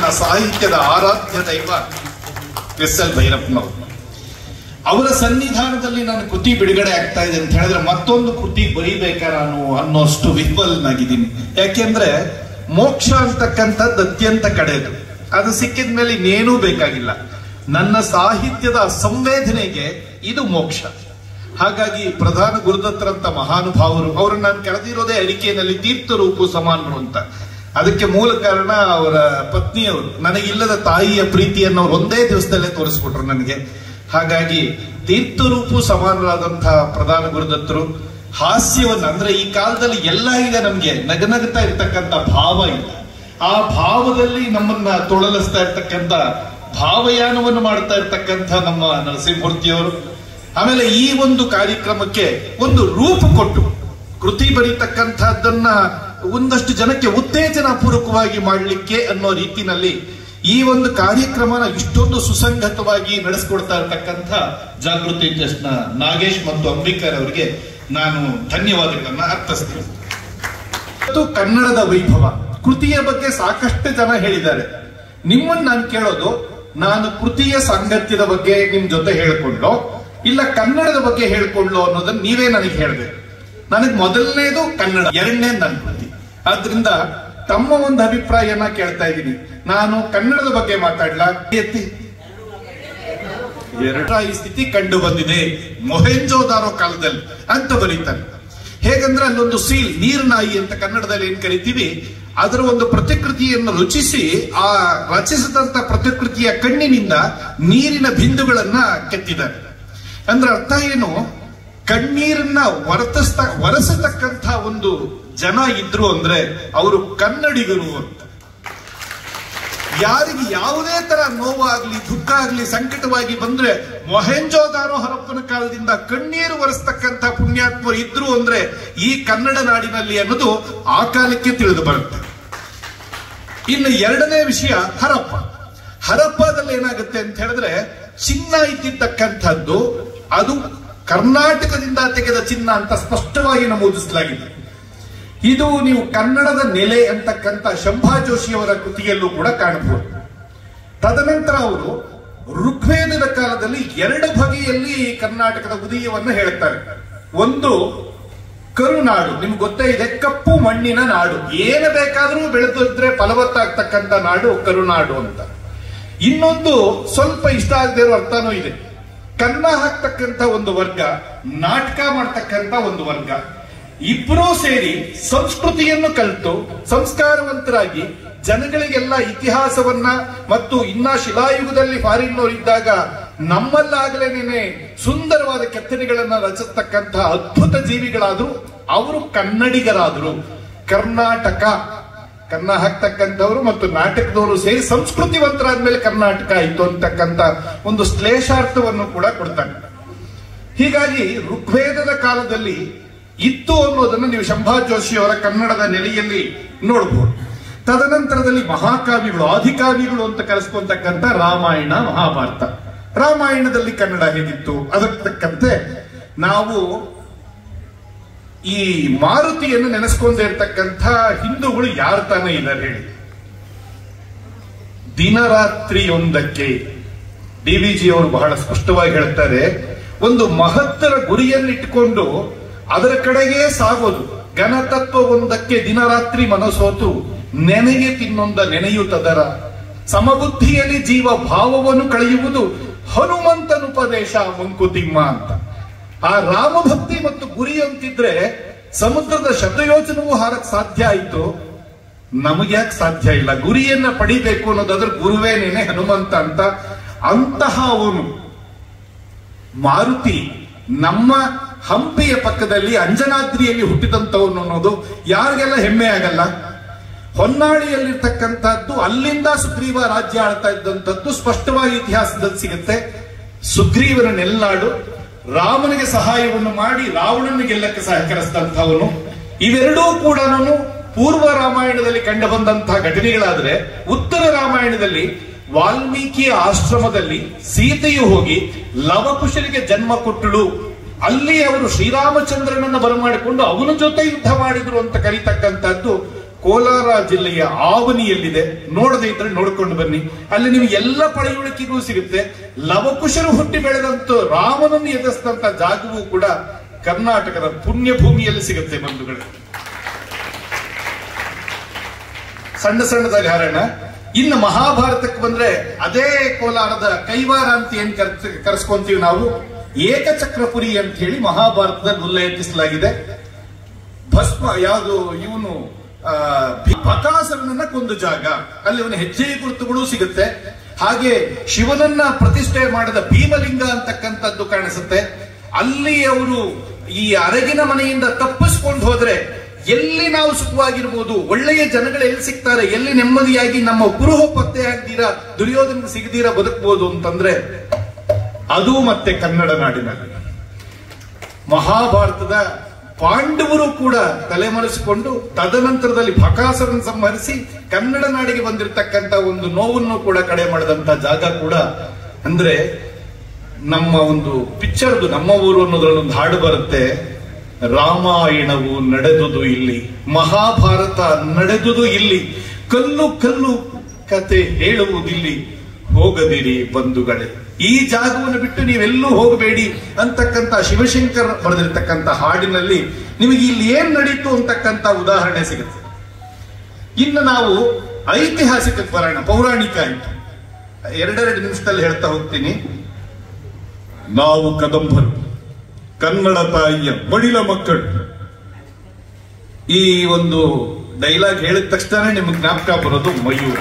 ನನ್ನ ಸಾಹಿತ್ಯದ ಆರಾಧ್ಯ ದೈವ ಎಸ್ ಎಲ್ ಭೈರಪ್ಪನವರು ಅವರ ಸನ್ನಿಧಾನದಲ್ಲಿ ನಾನು ಕೃತಿ ಬಿಡುಗಡೆ ಆಗ್ತಾ ಇದೆ ಅಂತ ಹೇಳಿದ್ರೆ ಮತ್ತೊಂದು ಕೃತಿ ಬರೀಬೇಕಾ ನಾನು ಅನ್ನೋಷ್ಟು ವಿಫಲನಾಗಿದ್ದೀನಿ ಯಾಕೆಂದ್ರೆ ಮೋಕ್ಷ ಅಂತಕ್ಕಂಥದ್ದು ಅತ್ಯಂತ ಕಡೆದು ಅದು ಸಿಕ್ಕಿದ ಮೇಲೆ ಇನ್ನೇನೂ ಬೇಕಾಗಿಲ್ಲ ನನ್ನ ಸಾಹಿತ್ಯದ ಸಂವೇದನೆಗೆ ಇದು ಮೋಕ್ಷ ಹಾಗಾಗಿ ಪ್ರಧಾನ ಗುರುದತ್ತರಂತ ಮಹಾನುಭಾವರು ಅವ್ರನ್ನ ನಾನು ಕರೆದಿರೋದೇ ಅಡಿಕೆಯಲ್ಲಿ ತೀರ್ಥರೂಪು ಸಮಾನರು ಅಂತ ಅದಕ್ಕೆ ಮೂಲ ಕಾರಣ ಅವರ ಪತ್ನಿಯವರು ನನಗಿಲ್ಲದ ತಾಯಿಯ ಪ್ರೀತಿಯನ್ನು ಅವ್ರು ಒಂದೇ ದಿವಸದಲ್ಲೇ ತೋರಿಸ್ಕೊಟ್ರು ನನಗೆ ಹಾಗಾಗಿ ತೀರ್ಥರೂಪು ಸಮಾನರಾದಂತಹ ಪ್ರಧಾನ ಗುರುದತ್ತರು ಹಾಸ್ಯವನ್ನ ಅಂದ್ರೆ ಈ ಕಾಲದಲ್ಲಿ ಎಲ್ಲ ಈಗ ನಮ್ಗೆ ನಗನಗ್ತಾ ಇರ್ತಕ್ಕಂಥ ಭಾವ ಇಲ್ಲ ಆ ಭಾವದಲ್ಲಿ ನಮ್ಮನ್ನ ತೊಳಲಿಸ್ತಾ ಇರ್ತಕ್ಕಂಥ ಭಾವಯಾನವನ್ನು ಮಾಡ್ತಾ ಇರ್ತಕ್ಕಂಥ ನಮ್ಮ ನರಸಿಂಹಮೂರ್ತಿಯವರು ಆಮೇಲೆ ಈ ಒಂದು ಕಾರ್ಯಕ್ರಮಕ್ಕೆ ಒಂದು ರೂಪ ಕೊಟ್ಟು ಕೃತಿ ಬರೀತಕ್ಕಂಥದ್ದನ್ನ ಒಂದಷ್ಟು ಜನಕ್ಕೆ ಉತ್ತೇಜನ ಪೂರ್ವಕವಾಗಿ ಮಾಡಲಿಕ್ಕೆ ಅನ್ನೋ ರೀತಿನಲ್ಲಿ ಈ ಒಂದು ಕಾರ್ಯಕ್ರಮನ ಇಷ್ಟೊಂದು ಸುಸಂಗತವಾಗಿ ನಡೆಸ್ಕೊಡ್ತಾ ಇರ್ತಕ್ಕಂಥ ಜಾಗೃತಿ ಟ್ರಸ್ಟ್ನ ನಾಗೇಶ್ ಮತ್ತು ಅಂಬಿಕರ್ ಅವರಿಗೆ ನಾನು ಧನ್ಯವಾದಗಳನ್ನ ಅರ್ಪಿಸ್ತೀನಿ ಇವತ್ತು ಕನ್ನಡದ ವೈಭವ ಕೃತಿಯ ಬಗ್ಗೆ ಸಾಕಷ್ಟು ಜನ ಹೇಳಿದ್ದಾರೆ ನಿಮ್ಮನ್ನ ನಾನು ಕೇಳೋದು ನಾನು ಕೃತಿಯ ಸಾಂಗತ್ಯದ ಬಗ್ಗೆ ನಿಮ್ ಜೊತೆ ಹೇಳ್ಕೊಳ್ಳೋ ಇಲ್ಲ ಕನ್ನಡದ ಬಗ್ಗೆ ಹೇಳ್ಕೊಳ್ಳೋ ಅನ್ನೋದನ್ನ ನೀವೇ ನನಗೆ ಹೇಳ್ಬೇಕು ನನಗೆ ಮೊದಲನೇದು ಕನ್ನಡ ಎರಡನೇ ನನ್ನ ಕೃತಿ ಆದ್ರಿಂದ ತಮ್ಮ ಒಂದು ಅಭಿಪ್ರಾಯನ ಕೇಳ್ತಾ ಇದ್ದೀನಿ ನಾನು ಕನ್ನಡದ ಬಗ್ಗೆ ಮಾತಾಡ್ಲಾ ಎತ್ತಿ ಎರಡ ಈ ಸ್ಥಿತಿ ಕಂಡು ಬಂದಿದೆ ಮೊಹೆಂಜೋದಾರೋ ಕಾಲದಲ್ಲಿ ಅಂತ ಬರೀತಾರೆ ಹೇಗಂದ್ರೆ ಅಲ್ಲೊಂದು ಸೀಲ್ ನೀರ್ನಾಯಿ ಅಂತ ಕನ್ನಡದಲ್ಲಿ ಏನ್ ಕರಿತೀವಿ ಅದರ ಒಂದು ಪ್ರತಿಕೃತಿಯನ್ನು ರುಚಿಸಿ ಆ ರಚಿಸಿದಂತ ಪ್ರತಿಕೃತಿಯ ಕಣ್ಣಿನಿಂದ ನೀರಿನ ಬಿಂದುಗಳನ್ನ ಕೆತ್ತಿದ್ದಾರೆ ಅಂದ್ರೆ ಅರ್ಥ ಏನು ಕಣ್ಣೀರನ್ನ ಹೊರತಸ್ತ ಒರೆಸತಕ್ಕಂಥ ಒಂದು ಜನ ಇದ್ರು ಅಂದ್ರೆ ಅವರು ಕನ್ನಡಿಗರು ಅಂತ ಯಾರಿಗೆ ಯಾವುದೇ ತರ ನೋವಾಗ್ಲಿ ದುಃಖ ಆಗ್ಲಿ ಸಂಕಟವಾಗಿ ಬಂದ್ರೆ ಮೊಹೆಂಜೋದಾರೋ ಹರಪ್ಪನ ಕಾಲದಿಂದ ಕಣ್ಣೀರು ಒರೆಸ್ತಕ್ಕಂಥ ಪುಣ್ಯಾತ್ಮರು ಇದ್ರು ಅಂದ್ರೆ ಈ ಕನ್ನಡ ನಾಡಿನಲ್ಲಿ ಅನ್ನೋದು ಆ ಕಾಲಕ್ಕೆ ತಿಳಿದು ಬರುತ್ತೆ ಇನ್ನು ಎರಡನೇ ವಿಷಯ ಹರಪ್ಪ ಹರಪ್ಪದಲ್ಲಿ ಏನಾಗುತ್ತೆ ಅಂತ ಹೇಳಿದ್ರೆ ಚಿನ್ನ ಇದ್ದಿದ್ದಕ್ಕಂಥದ್ದು ಅದು ಕರ್ನಾಟಕದಿಂದ ತೆಗೆದ ಚಿನ್ನ ಅಂತ ಸ್ಪಷ್ಟವಾಗಿ ನಮೂದಿಸಲಾಗಿದೆ ಇದು ನೀವು ಕನ್ನಡದ ನೆಲೆ ಅಂತಕ್ಕಂಥ ಶಂಭಾ ಜೋಶಿಯವರ ಕೃತಿಯಲ್ಲೂ ಕೂಡ ಕಾಣಬಹುದು ತದನಂತರ ಅವರು ಋಗ್ವೇದದ ಕಾಲದಲ್ಲಿ ಎರಡು ಬಗೆಯಲ್ಲಿ ಕರ್ನಾಟಕದ ಉದಯವನ್ನು ಹೇಳ್ತಾರೆ ಒಂದು ಕರುನಾಡು ನಿಮ್ಗೆ ಗೊತ್ತೇ ಇದೆ ಕಪ್ಪು ಮಣ್ಣಿನ ನಾಡು ಏನು ಬೇಕಾದರೂ ಬೆಳೆದಿದ್ರೆ ಫಲವತ್ತಾಗ್ತಕ್ಕಂಥ ನಾಡು ಕರುನಾಡು ಅಂತ ಇನ್ನೊಂದು ಸ್ವಲ್ಪ ಇಷ್ಟ ಆಗದೆ ಇರೋ ಅರ್ಥನೂ ಇದೆ ಕನ್ನ ಹಾಕ್ತಕ್ಕಂಥ ಒಂದು ವರ್ಗ ನಾಟಕ ಮಾಡ್ತಕ್ಕಂಥ ಒಂದು ವರ್ಗ ಇಬ್ಬರೂ ಸೇರಿ ಸಂಸ್ಕೃತಿಯನ್ನು ಕಲಿತು ಸಂಸ್ಕಾರವಂತರಾಗಿ ಜನಗಳಿಗೆಲ್ಲ ಇತಿಹಾಸವನ್ನ ಮತ್ತು ಇನ್ನ ಶಿಲಾಯುಗದಲ್ಲಿ ಫಾರಿನ್ನವರಿದ್ದಾಗ ನಮ್ಮಲ್ಲಾಗಲೇನೆ ಸುಂದರವಾದ ಕೆತ್ತನೆಗಳನ್ನ ರಚಿಸ್ತಕ್ಕಂಥ ಅದ್ಭುತ ಜೀವಿಗಳಾದ್ರು ಅವರು ಕನ್ನಡಿಗರಾದ್ರು ಕರ್ನಾಟಕ ಕನ್ನ ಹಾಕ್ತಕ್ಕಂಥವ್ರು ಮತ್ತು ನಾಟಕದವರು ಸೇರಿ ಸಂಸ್ಕೃತಿವಂತರಾದ್ಮೇಲೆ ಕರ್ನಾಟಕ ಆಯ್ತು ಅಂತಕ್ಕಂಥ ಒಂದು ಶ್ಲೇಷಾರ್ಥವನ್ನು ಕೂಡ ಕೊಡ್ತಾರೆ ಹೀಗಾಗಿ ಋಗ್ವೇದದ ಕಾಲದಲ್ಲಿ ಇತ್ತು ಅನ್ನೋದನ್ನು ನೀವು ಶಂಭಾ ಜೋಶಿಯವರ ಕನ್ನಡದ ನೆಲೆಯಲ್ಲಿ ನೋಡಬಹುದು ತದನಂತರದಲ್ಲಿ ಮಹಾಕಾವ್ಯಗಳು ಆದಿಕಾವ್ಯಗಳು ಅಂತ ಕರೆಸ್ಕೊಂತಕ್ಕಂಥ ರಾಮಾಯಣ ಮಹಾಭಾರತ ರಾಮಾಯಣದಲ್ಲಿ ಕನ್ನಡ ಹೇಗಿತ್ತು ಅದಕ್ಕೆ ತಕ್ಕಂತೆ ನಾವು ಈ ಮಾರುತಿಯನ್ನು ನೆನೆಸ್ಕೊಂಡೇ ಇರ್ತಕ್ಕಂಥ ಹಿಂದೂಗಳು ಯಾರು ತಾನೇ ಇದ್ದಾರೆ ಹೇಳಿ ದಿನರಾತ್ರಿಯೊಂದಕ್ಕೆ ಡಿ ವಿ ಜಿ ಅವರು ಬಹಳ ಸ್ಪಷ್ಟವಾಗಿ ಹೇಳ್ತಾರೆ ಒಂದು ಮಹತ್ತರ ಗುರಿಯನ್ನಿಟ್ಟುಕೊಂಡು ಅದರ ಕಡೆಗೆ ಸಾಗೋದು ಘನತತ್ವವೊಂದಕ್ಕೆ ದಿನರಾತ್ರಿ ಮನಸೋತು ನೆನೆಗೆ ತಿನ್ನೊಂದ ನೆನೆಯುತ್ತದರ ಸಮಬುದ್ಧಿಯಲ್ಲಿ ಜೀವ ಭಾವವನ್ನು ಕಳೆಯುವುದು ಹನುಮಂತನುಪದೇಶ ಮಂಕುತಿಮ್ಮ ಅಂತ ಆ ರಾಮಭಕ್ತಿ ಮತ್ತು ಗುರಿ ಅಂತಿದ್ರೆ ಸಮುದ್ರದ ಶತಯೋಜನವೂ ಹಾರಕ್ ಸಾಧ್ಯ ಆಯ್ತು ನಮಗೆ ಯಾಕೆ ಸಾಧ್ಯ ಇಲ್ಲ ಗುರಿಯನ್ನ ಪಡಿಬೇಕು ಅನ್ನೋದಾದ್ರೆ ಗುರುವೇನೇನೆ ಹನುಮಂತ ಅಂತ ಅಂತಹ ಅವನು ಮಾರುತಿ ನಮ್ಮ ಹಂಪಿಯ ಪಕ್ಕದಲ್ಲಿ ಅಂಜನಾದ್ರಿಯಲ್ಲಿ ಹುಟ್ಟಿದಂತವನು ಅನ್ನೋದು ಯಾರಿಗೆಲ್ಲ ಹೆಮ್ಮೆ ಆಗಲ್ಲ ಹೊನ್ನಾಳಿಯಲ್ಲಿರ್ತಕ್ಕಂಥದ್ದು ಅಲ್ಲಿಂದ ಸುಗ್ರೀವ ರಾಜ್ಯ ಆಳ್ತಾ ಇದ್ದಂಥದ್ದು ಸ್ಪಷ್ಟವಾಗಿ ಇತಿಹಾಸದಲ್ಲಿ ಸಿಗುತ್ತೆ ಸುಗ್ರೀವನ ನೆಲ್ನಾಡು ರಾಮನಿಗೆ ಸಹಾಯವನ್ನು ಮಾಡಿ ರಾವಣನ ಗೆಲ್ಲಕ್ಕೆ ಸಹಕರಿಸಿದಂಥವನು ಇವೆರಡೂ ಕೂಡ ಪೂರ್ವ ರಾಮಾಯಣದಲ್ಲಿ ಕಂಡು ಬಂದಂತಹ ಘಟನೆಗಳಾದ್ರೆ ಉತ್ತರ ರಾಮಾಯಣದಲ್ಲಿ ವಾಲ್ಮೀಕಿಯ ಆಶ್ರಮದಲ್ಲಿ ಸೀತೆಯು ಹೋಗಿ ಲವಕುಶರಿಗೆ ಜನ್ಮ ಕೊಟ್ಟಳು ಅಲ್ಲಿ ಅವರು ಶ್ರೀರಾಮಚಂದ್ರನನ್ನ ಬರಮಾಡಿಕೊಂಡು ಅವನ ಜೊತೆ ಯುದ್ಧ ಮಾಡಿದ್ರು ಅಂತ ಕರೀತಕ್ಕಂಥದ್ದು ಕೋಲಾರ ಜಿಲ್ಲೆಯ ಆವನಿಯಲ್ಲಿದೆ ನೋಡದೇ ಇದ್ರೆ ನೋಡ್ಕೊಂಡು ಬನ್ನಿ ಅಲ್ಲಿ ನಿಮಗೆ ಎಲ್ಲ ಪಳೆಯುಳಿಕೆಗೂ ಸಿಗುತ್ತೆ ಲವಕುಶರು ಹುಟ್ಟಿ ಬೆಳೆದಂತ ರಾಮನನ್ನು ಎದುರಿಸಿದಂತ ಜಾಗವೂ ಕೂಡ ಕರ್ನಾಟಕದ ಪುಣ್ಯ ಭೂಮಿಯಲ್ಲಿ ಸಿಗುತ್ತೆ ಬಂಧುಗಳೇ ಸಣ್ಣ ಸಣ್ಣದಾಗಿ ಹಾರೋಣ ಇನ್ನು ಮಹಾಭಾರತಕ್ಕೆ ಬಂದ್ರೆ ಅದೇ ಕೋಲಾರದ ಕೈವಾರ ಅಂತ ಏನ್ ಕರ್ಸ್- ಕರೆಸ್ಕೊಂತೀವಿ ನಾವು ಏಕಚಕ್ರಪುರಿ ಅಂತ ಹೇಳಿ ಮಹಾಭಾರತದಲ್ಲಿ ಉಲ್ಲೇಖಿಸಲಾಗಿದೆ ಭಸ್ಮ ಯಾವುದು ಇವನು ಬಕಾಸುರನನ್ನ ಕೊಂದು ಜಾಗ ಅಲ್ಲಿ ಅವನ ಹೆಜ್ಜೆ ಗುರುತುಗಳು ಸಿಗುತ್ತೆ ಹಾಗೆ ಶಿವನನ್ನ ಪ್ರತಿಷ್ಠೆ ಮಾಡಿದ ಭೀಮಲಿಂಗ ಅಂತಕ್ಕಂಥದ್ದು ಕಾಣಿಸುತ್ತೆ ಅಲ್ಲಿ ಅವರು ಈ ಅರಗಿನ ಮನೆಯಿಂದ ತಪ್ಪಿಸ್ಕೊಂಡು ಹೋದ್ರೆ ಎಲ್ಲಿ ನಾವು ಸುಖವಾಗಿರ್ಬೋದು ಒಳ್ಳೆಯ ಜನಗಳು ಎಲ್ಲಿ ಸಿಗ್ತಾರೆ ಎಲ್ಲಿ ನೆಮ್ಮದಿಯಾಗಿ ನಮ್ಮ ಕುರುಹ ಪತ್ತೆ ಆಗ್ದೀರಾ ದುರ್ಯೋಧನ ಸಿಗದೀರಾ ಬದುಕಬಹುದು ಅಂತಂದ್ರೆ ಅದು ಮತ್ತೆ ಕನ್ನಡ ನಾಡಿನಲ್ಲಿ ಮಹಾಭಾರತದ ಪಾಂಡವರು ಕೂಡ ತಲೆಮರೆಸಿಕೊಂಡು ತದನಂತರದಲ್ಲಿ ಭಕಾಸುರನ್ನು ಸಂಹರಿಸಿ ಕನ್ನಡ ನಾಡಿಗೆ ಬಂದಿರತಕ್ಕಂತ ಒಂದು ನೋವನ್ನು ಕೂಡ ಕಡೆ ಮಾಡಿದಂತ ಜಾಗ ಕೂಡ ಅಂದ್ರೆ ನಮ್ಮ ಒಂದು ಪಿಕ್ಚರ್ದು ನಮ್ಮ ಊರು ಅನ್ನೋದ್ರಲ್ಲಿ ಒಂದು ಹಾಡು ಬರುತ್ತೆ ರಾಮಾಯಣವು ನಡೆದುದು ಇಲ್ಲಿ ಮಹಾಭಾರತ ನಡೆದುದು ಇಲ್ಲಿ ಕಲ್ಲು ಕಲ್ಲು ಕತೆ ಹೇಳುವುದಿಲ್ಲಿ ಹೋಗದಿರಿ ಬಂಧುಗಳೇ ಈ ಜಾಗವನ್ನು ಬಿಟ್ಟು ನೀವೆಲ್ಲೂ ಹೋಗಬೇಡಿ ಅಂತಕ್ಕಂತ ಶಿವಶಂಕರ್ ಬರೆದಿರ್ತಕ್ಕಂತ ಹಾಡಿನಲ್ಲಿ ನಿಮಗೆ ಇಲ್ಲಿ ಏನ್ ನಡೀತು ಅಂತಕ್ಕಂತ ಉದಾಹರಣೆ ಸಿಗುತ್ತೆ ಇನ್ನು ನಾವು ಐತಿಹಾಸಿಕಕ್ಕೆ ಬರೋಣ ಪೌರಾಣಿಕ ಆಯ್ತು ಎರಡೆರಡು ನಿಮಿಷದಲ್ಲಿ ಹೇಳ್ತಾ ಹೋಗ್ತೀನಿ ನಾವು ಕದಂಬರು ಕನ್ನಡ ತಾಯಿಯ ಮಡಿಲ ಮಕ್ಕಳು ಈ ಒಂದು ಡೈಲಾಗ್ ಹೇಳಿದ ತಕ್ಷಣ ನಿಮ್ಗೆ ಜ್ಞಾಪಕ ಬರೋದು ಮಯೂರ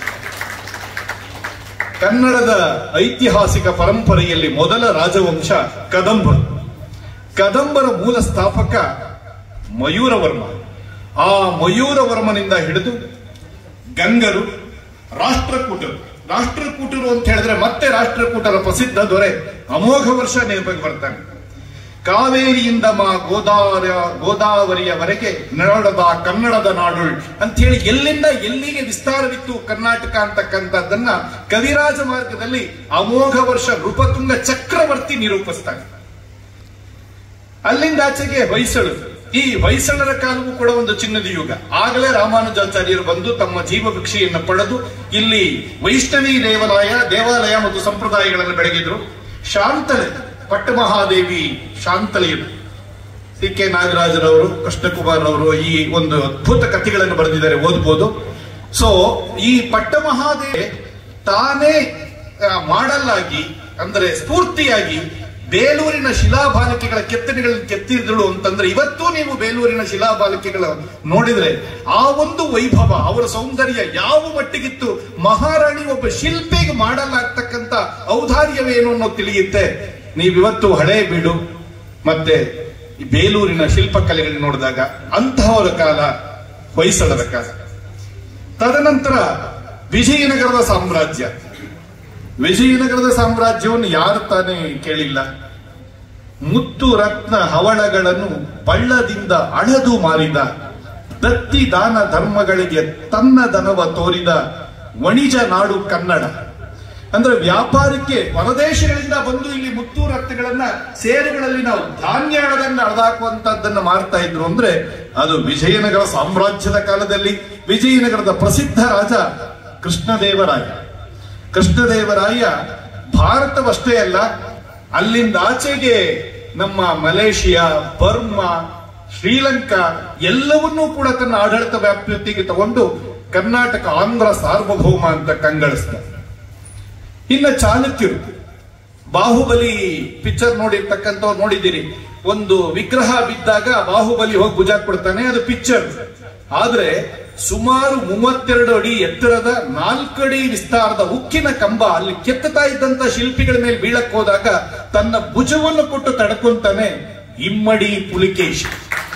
ಕನ್ನಡದ ಐತಿಹಾಸಿಕ ಪರಂಪರೆಯಲ್ಲಿ ಮೊದಲ ರಾಜವಂಶ ಕದಂಬರು ಕದಂಬರ ಮೂಲ ಸ್ಥಾಪಕ ಮಯೂರವರ್ಮ ಆ ಮಯೂರವರ್ಮನಿಂದ ಹಿಡಿದು ಗಂಗರು ರಾಷ್ಟ್ರಕೂಟರು ರಾಷ್ಟ್ರಕೂಟರು ಅಂತ ಹೇಳಿದ್ರೆ ಮತ್ತೆ ರಾಷ್ಟ್ರಕೂಟರ ಪ್ರಸಿದ್ಧ ದೊರೆ ಅಮೋಘ ವರ್ಷ ನೆನಪಿಗೆ ಬರ್ತಾನೆ ಕಾವೇರಿಯಿಂದ ಮಾ ಗೋದಾವರ ಗೋದಾವರಿಯವರೆಗೆ ನರಳದ ಕನ್ನಡದ ನಾಡು ಅಂತ ಹೇಳಿ ಎಲ್ಲಿಂದ ಎಲ್ಲಿಗೆ ವಿಸ್ತಾರವಿತ್ತು ಕರ್ನಾಟಕ ಅಂತಕ್ಕಂಥದ್ದನ್ನ ಕವಿರಾಜ ಮಾರ್ಗದಲ್ಲಿ ಅಮೋಘ ವರ್ಷ ನೃಪತುಂಗ ಚಕ್ರವರ್ತಿ ನಿರೂಪಿಸ್ತಾನೆ ಅಲ್ಲಿಂದ ಆಚೆಗೆ ಹೊಯ್ಸಳು ಈ ಹೊಯ್ಸಳರ ಕಾಲವೂ ಕೂಡ ಒಂದು ಚಿನ್ನದ ಯುಗ ಆಗಲೇ ರಾಮಾನುಜಾಚಾರ್ಯರು ಬಂದು ತಮ್ಮ ಜೀವ ಭಿಕ್ಷೆಯನ್ನು ಪಡೆದು ಇಲ್ಲಿ ವೈಷ್ಣವಿ ದೇವಾಲಯ ದೇವಾಲಯ ಮತ್ತು ಸಂಪ್ರದಾಯಗಳನ್ನು ಬೆಳಗಿದ್ರು ಶಾಂತಲೆ ಪಟ್ಟಮಹಾದೇವಿ ಶಾಂತಲೆಯರು ಸಿ ಕೆ ನಾಗರಾಜರವರು ಕೃಷ್ಣಕುಮಾರ್ ಅವರು ಈ ಒಂದು ಅದ್ಭುತ ಕಥೆಗಳನ್ನು ಬರೆದಿದ್ದಾರೆ ಓದ್ಬೋದು ಸೊ ಈ ಪಟ್ಟಮಹಾದೇವಿ ತಾನೇ ಮಾಡಲ್ ಆಗಿ ಅಂದ್ರೆ ಸ್ಫೂರ್ತಿಯಾಗಿ ಬೇಲೂರಿನ ಶಿಲಾಬಾಲಿಕೆಗಳ ಕೆತ್ತನೆಗಳನ್ನು ಕೆತ್ತಿದಳು ಅಂತಂದ್ರೆ ಇವತ್ತು ನೀವು ಬೇಲೂರಿನ ಶಿಲಾಬಾಲಿಕೆಗಳ ನೋಡಿದ್ರೆ ಆ ಒಂದು ವೈಭವ ಅವರ ಸೌಂದರ್ಯ ಯಾವ ಮಟ್ಟಿಗಿತ್ತು ಮಹಾರಾಣಿ ಒಬ್ಬ ಶಿಲ್ಪಿಗೆ ಮಾಡಲಾಗ್ತಕ್ಕಂತ ಔದಾರ್ಯವೇನು ಅನ್ನೋದು ತಿಳಿಯುತ್ತೆ ನೀವಿವತ್ತು ಹಳೆ ಬೀಡು ಮತ್ತೆ ಈ ಬೇಲೂರಿನ ಶಿಲ್ಪಕಲೆಗಳನ್ನ ನೋಡಿದಾಗ ಅಂತಹವರ ಕಾಲ ಹೊಯ್ಸಳರ ಕಾಲ ತದನಂತರ ವಿಜಯನಗರದ ಸಾಮ್ರಾಜ್ಯ ವಿಜಯನಗರದ ಸಾಮ್ರಾಜ್ಯವನ್ನು ಯಾರು ತಾನೇ ಕೇಳಿಲ್ಲ ಮುತ್ತು ರತ್ನ ಹವಳಗಳನ್ನು ಬಳ್ಳದಿಂದ ಅಳದು ಮಾರಿದ ದತ್ತಿ ದಾನ ಧರ್ಮಗಳಿಗೆ ತನ್ನ ದನವ ತೋರಿದ ವಣಿಜ ನಾಡು ಕನ್ನಡ ಅಂದ್ರೆ ವ್ಯಾಪಾರಕ್ಕೆ ಹೊರದೇಶಗಳಿಂದ ಬಂದು ಇಲ್ಲಿ ಮುತ್ತು ರತ್ನಗಳನ್ನ ಸೇರುಗಳಲ್ಲಿ ನಾವು ಧಾನ್ಯ ಹಣದನ್ನ ಅಳದಾಕುವಂತದ್ದನ್ನ ಮಾಡ್ತಾ ಇದ್ರು ಅಂದ್ರೆ ಅದು ವಿಜಯನಗರ ಸಾಮ್ರಾಜ್ಯದ ಕಾಲದಲ್ಲಿ ವಿಜಯನಗರದ ಪ್ರಸಿದ್ಧ ರಾಜ ಕೃಷ್ಣದೇವರಾಯ ಕೃಷ್ಣದೇವರಾಯ ಭಾರತವಷ್ಟೇ ಅಲ್ಲ ಅಲ್ಲಿಂದ ಆಚೆಗೆ ನಮ್ಮ ಮಲೇಷಿಯಾ ಬರ್ಮಾ ಶ್ರೀಲಂಕಾ ಎಲ್ಲವನ್ನೂ ಕೂಡ ತನ್ನ ಆಡಳಿತ ವ್ಯಾಪ್ತಿಗೆ ತಗೊಂಡು ಕರ್ನಾಟಕ ಆಂಧ್ರ ಸಾರ್ವಭೌಮ ಅಂತ ಕಂಗಳಿಸ್ತಾರೆ ಇನ್ನ ಚಾಲುಕ್ಯರು ಬಾಹುಬಲಿ ಪಿಕ್ಚರ್ ನೋಡಿರ್ತಕ್ಕಂಥವ್ರು ನೋಡಿದ್ದೀರಿ ಒಂದು ವಿಗ್ರಹ ಬಿದ್ದಾಗ ಬಾಹುಬಲಿ ಹೋಗಿ ಭುಜ ಕೊಡ್ತಾನೆ ಅದು ಪಿಕ್ಚರ್ ಆದ್ರೆ ಸುಮಾರು ಮೂವತ್ತೆರಡು ಅಡಿ ಎತ್ತರದ ನಾಲ್ಕು ಅಡಿ ವಿಸ್ತಾರದ ಉಕ್ಕಿನ ಕಂಬ ಅಲ್ಲಿ ಕೆತ್ತತಾ ಇದ್ದಂತ ಶಿಲ್ಪಿಗಳ ಮೇಲೆ ಬೀಳಕ್ ಹೋದಾಗ ತನ್ನ ಭುಜವನ್ನು ಕೊಟ್ಟು ತಡ್ಕೊಂತಾನೆ ಇಮ್ಮಡಿ ಪುಲಿಕೇಶಿ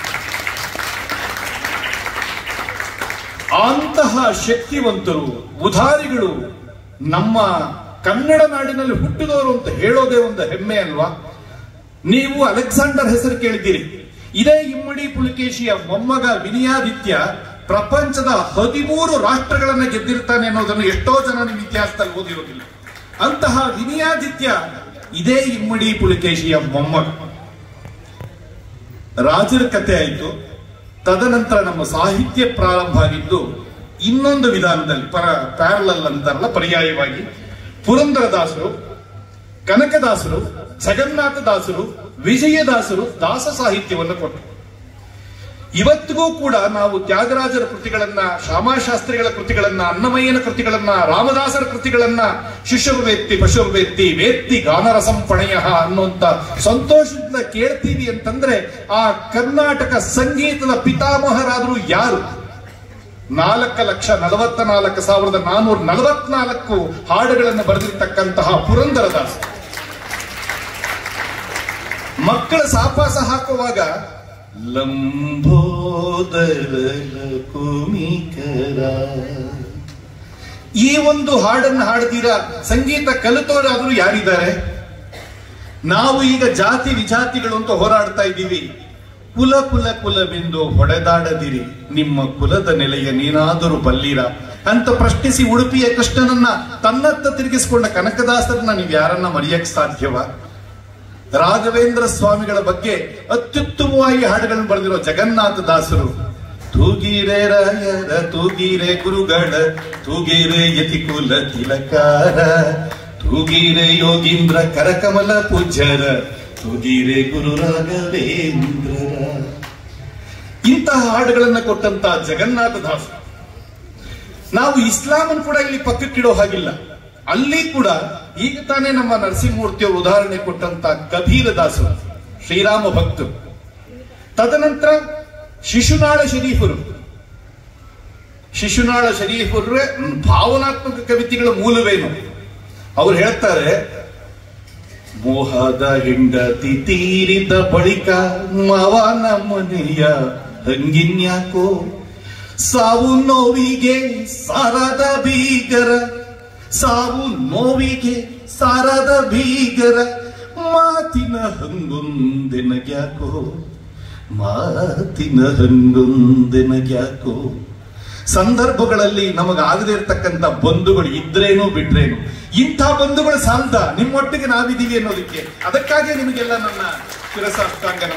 ಅಂತಹ ಶಕ್ತಿವಂತರು ಉದಾರಿಗಳು ನಮ್ಮ ಕನ್ನಡ ನಾಡಿನಲ್ಲಿ ಹುಟ್ಟಿದವರು ಅಂತ ಹೇಳೋದೇ ಒಂದು ಹೆಮ್ಮೆ ಅಲ್ವಾ ನೀವು ಅಲೆಕ್ಸಾಂಡರ್ ಹೆಸರು ಕೇಳಿದ್ದೀರಿ ಇದೇ ಇಮ್ಮಡಿ ಪುಲಿಕೇಶಿಯ ಮೊಮ್ಮಗ ವಿನಯಾದಿತ್ಯ ಪ್ರಪಂಚದ ಹದಿಮೂರು ರಾಷ್ಟ್ರಗಳನ್ನ ಗೆದ್ದಿರ್ತಾನೆ ಅನ್ನೋದನ್ನು ಎಷ್ಟೋ ಜನ ನಿಮ್ಮ ಇತಿಹಾಸದಲ್ಲಿ ಓದಿರೋದಿಲ್ಲ ಅಂತಹ ವಿನಯಾದಿತ್ಯ ಇದೇ ಇಮ್ಮಡಿ ಪುಲಿಕೇಶಿಯ ಮೊಮ್ಮಗ ರಾಜರ ಕತೆ ಆಯ್ತು ತದನಂತರ ನಮ್ಮ ಸಾಹಿತ್ಯ ಪ್ರಾರಂಭ ಆಗಿದ್ದು ಇನ್ನೊಂದು ವಿಧಾನದಲ್ಲಿ ಪರ ಪ್ಯಾರಲಲ್ ಅಂತಾರಲ್ಲ ಪರ್ಯಾಯವಾಗಿ ಪುರಂದರದಾಸರು ಕನಕದಾಸರು ಜಗನ್ನಾಥದಾಸರು ವಿಜಯದಾಸರು ದಾಸ ಸಾಹಿತ್ಯವನ್ನು ಕೊಟ್ಟರು ಇವತ್ತಿಗೂ ಕೂಡ ನಾವು ತ್ಯಾಗರಾಜರ ಕೃತಿಗಳನ್ನ ಶ್ಯಾಮಾಶಾಸ್ತ್ರಿಗಳ ಕೃತಿಗಳನ್ನ ಅನ್ನಮಯ್ಯನ ಕೃತಿಗಳನ್ನ ರಾಮದಾಸರ ಕೃತಿಗಳನ್ನ ಶಿಷ್ಯರು ವೇತ್ತಿ ಪಶುರು ವೇತ್ತಿ ವೇತ್ತಿ ಗಾನರಸಂ ಪಣಯ ಅನ್ನುವಂತ ಸಂತೋಷದಿಂದ ಕೇಳ್ತೀವಿ ಅಂತಂದ್ರೆ ಆ ಕರ್ನಾಟಕ ಸಂಗೀತದ ಪಿತಾಮಹರಾದ್ರು ಯಾರು ನಾಲ್ಕು ಲಕ್ಷ ನಲವತ್ತ ನಾಲ್ಕು ಸಾವಿರದ ನಾನೂರ ನಲವತ್ನಾಲ್ಕು ಹಾಡುಗಳನ್ನು ಬರೆದಿರ್ತಕ್ಕಂತಹ ಪುರಂದರದಾಸ ಮಕ್ಕಳ ಸಾಪಾಸ ಹಾಕುವಾಗ ಲಂಬೋದರ ಕುಮಿಕರ ಈ ಒಂದು ಹಾಡನ್ನು ಹಾಡದಿರ ಸಂಗೀತ ಕಲಿತವರಾದ್ರೂ ಯಾರಿದ್ದಾರೆ ನಾವು ಈಗ ಜಾತಿ ವಿಜಾತಿಗಳು ಅಂತ ಹೋರಾಡ್ತಾ ಇದ್ದೀವಿ ಕುಲ ಕುಲ ಕುಲವೆಂದು ಹೊಡೆದಾಡದಿರಿ ನಿಮ್ಮ ಕುಲದ ನೆಲೆಯ ನೀನಾದರೂ ಬಲ್ಲಿರ ಅಂತ ಪ್ರಶ್ನಿಸಿ ಉಡುಪಿಯ ಕೃಷ್ಣನನ್ನ ತನ್ನತ್ತ ತಿರುಗಿಸಿಕೊಂಡ ಕನಕದಾಸರನ್ನ ನೀವು ಯಾರನ್ನ ಮರೆಯಕ್ ಸಾಧ್ಯವ ರಾಘವೇಂದ್ರ ಸ್ವಾಮಿಗಳ ಬಗ್ಗೆ ಅತ್ಯುತ್ತಮವಾಗಿ ಹಾಡುಗಳನ್ನು ಬರೆದಿರೋ ಜಗನ್ನಾಥ ದಾಸರು ತೂಗಿರೆ ರಾಯರ ತೂಗಿರೆ ಗುರುಗಳ ತೂಗಿರೆ ಯತಿಕುಲ ತಿಲಕಾರ ತೂಗಿರೆ ಯೋಗೀಂದ್ರ ಕರಕಮಲ ಪೂಜ್ಯರ ತೂಗಿರೆ ಗುರು ರಾಘವೇಂದ್ರರ ಇಂತಹ ಹಾಡುಗಳನ್ನ ಕೊಟ್ಟಂತ ಜಗನ್ನಾಥ ದಾಸರು ನಾವು ಇಸ್ಲಾಮನ್ ಕೂಡ ಇಲ್ಲಿ ಪಕ್ಕಕ್ಕಿಡೋ ಹಾಗಿಲ್ಲ ಅಲ್ಲಿ ಕೂಡ ಈಗ ತಾನೇ ನಮ್ಮ ನರಸಿಂಹಮೂರ್ತಿಯವರು ಉದಾಹರಣೆ ಕೊಟ್ಟಂತ ಕಬೀರ ದಾಸರು ಶ್ರೀರಾಮ ಭಕ್ತರು ತದನಂತರ ಶಿಶುನಾಳ ಶರೀಫರು ಶಿಶುನಾಳ ಶರೀಫರ ಭಾವನಾತ್ಮಕ ಕವಿತೆಗಳ ಮೂಲವೇನು ಅವ್ರು ಹೇಳ್ತಾರೆ ಮೋಹದ ಹೆಂಡತಿ ತೀರಿದ ಬಳಿಕ ಮಾವನ ಮನೆಯ ಹಂಗಿನ್ಯಾಕೋ ಸಾವು ನೋವಿಗೆ ಸಾರದ ಬೀಗರ ಸಾವು ನೋವಿಗೆ ಸಾರದ ಬೀಗರ ಮಾತಿನ ಹಂಗೊಂದೆನಗ್ಯಾಕೋ ಮಾತಿನ ಹಂಗೊಂದೆನಗ್ಯಾಕೋ ಸಂದರ್ಭಗಳಲ್ಲಿ ನಮಗಾಗದೇ ಇರತಕ್ಕಂತ ಬಂಧುಗಳು ಇದ್ರೇನು ಬಿಟ್ರೇನು ಇಂಥ ಬಂಧುಗಳು ಸಾಲ್ದ ನಿಮ್ಮೊಟ್ಟಿಗೆ ನಾವಿದೀವಿ ಅನ್ನೋದಕ್ಕೆ ಅದಕ್ಕಾಗಿ ನಿಮಗೆಲ್ಲ ನನ್ನ ಶಿರಸಾಷ್ಟಾಂಗ